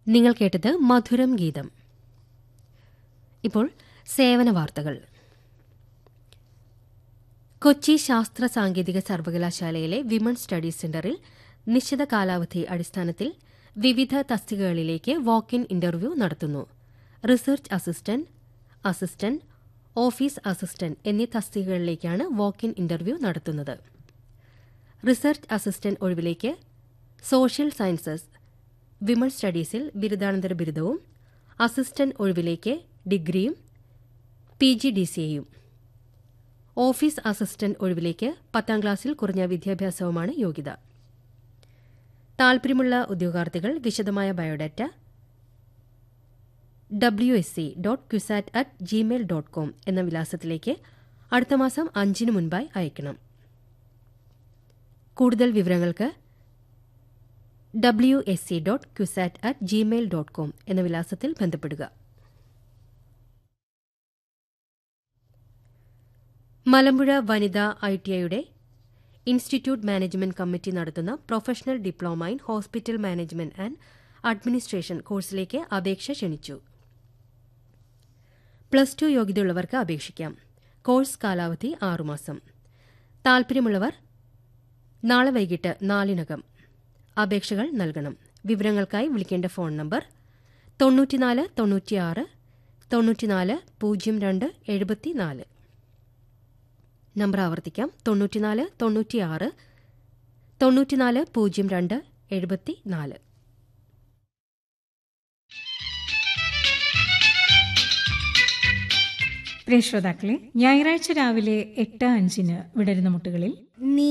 നിങ്ങൾ കേട്ടത് മധുരം ഗീതം ഇപ്പോൾ സേവന വാർത്തകൾ കൊച്ചി ശാസ്ത്ര സാങ്കേതിക സർവകലാശാലയിലെ വിമൺ സ്റ്റഡീസ് സെന്ററിൽ നിശ്ചിത കാലാവധി അടിസ്ഥാനത്തിൽ വിവിധ തസ്തികകളിലേക്ക് വാക്ക് ഇൻ ഇന്റർവ്യൂ നടത്തുന്നു research assistant assistant office assistant എന്നീ തസ്തികകളിലേക്കാണ് വാക്ക് ഇൻ ഇന്റർവ്യൂ നടത്തുന്നത് റിസർച്ച് അസിസ്റ്റന്റ് ഒഴിവിലേക്ക് സോഷ്യൽ സയൻസസ് വിമൺ സ്റ്റഡീസിൽ ബിരുദാനന്തര ബിരുദവും അസിസ്റ്റന്റ് ഒഴിവിലേക്ക് ഡിഗ്രിയും പി ജി ഡി സിയെയും ഓഫീസ് അസിസ്റ്റന്റ് ഒഴിവിലേക്ക് പത്താം ക്ലാസ്സിൽ കുറഞ്ഞ വിദ്യാഭ്യാസവുമാണ് യോഗ്യത താൽപര്യമുള്ള ഉദ്യോഗാർത്ഥികൾ വിശദമായ biodata W S C dot CUSAT at Gmail dot com എന്ന വിലാസത്തിലേക്ക് അടുത്ത മാസം അഞ്ചിന് മുൻപായി അയക്കണം കൂടുതൽ വിവരങ്ങൾക്ക് W S C dot CUSAT at Gmail dot com എന്ന വിലാസത്തിൽ ബന്ധപ്പെടുക മലമ്പുഴ വനിതാ ഐ ടി ഐയുടെ ഇൻസ്റ്റിറ്റ്യൂട്ട് മാനേജ്മെന്റ് കമ്മിറ്റി നടത്തുന്ന professional diploma in hospital management and administration കോഴ്സിലേക്ക് അപേക്ഷ ക്ഷണിച്ചു പ്ലസ് ടു യോഗ്യതയുള്ളവർക്ക് അപേക്ഷിക്കാം കോഴ്സ് കാലാവധി ആറുമാസം താൽപര്യമുള്ളവർ നാളെ വൈകിട്ട് നാലിനകം അപേക്ഷകൾ നൽകണം വിവരങ്ങൾക്കായി വിളിക്കേണ്ട ഫോൺ നമ്പർ തൊണ്ണൂറ്റിനാല് തൊണ്ണൂറ്റിയാറ് തൊണ്ണൂറ്റിനാല് പൂജ്യം രണ്ട് എഴുപത്തിനാല് നമ്പർ ആവർത്തിക്കാം തൊണ്ണൂറ്റിനാല് തൊണ്ണൂറ്റിയാറ് തൊണ്ണൂറ്റിനാല് പൂജ്യം രണ്ട് എഴുപത്തിനാല് പ്രിയ ശ്രോതാക്കളെ ഞായറാഴ്ച രാവിലെ എട്ട് അഞ്ചിന് വിടരുന്ന മുട്ടുകളിൽ നീ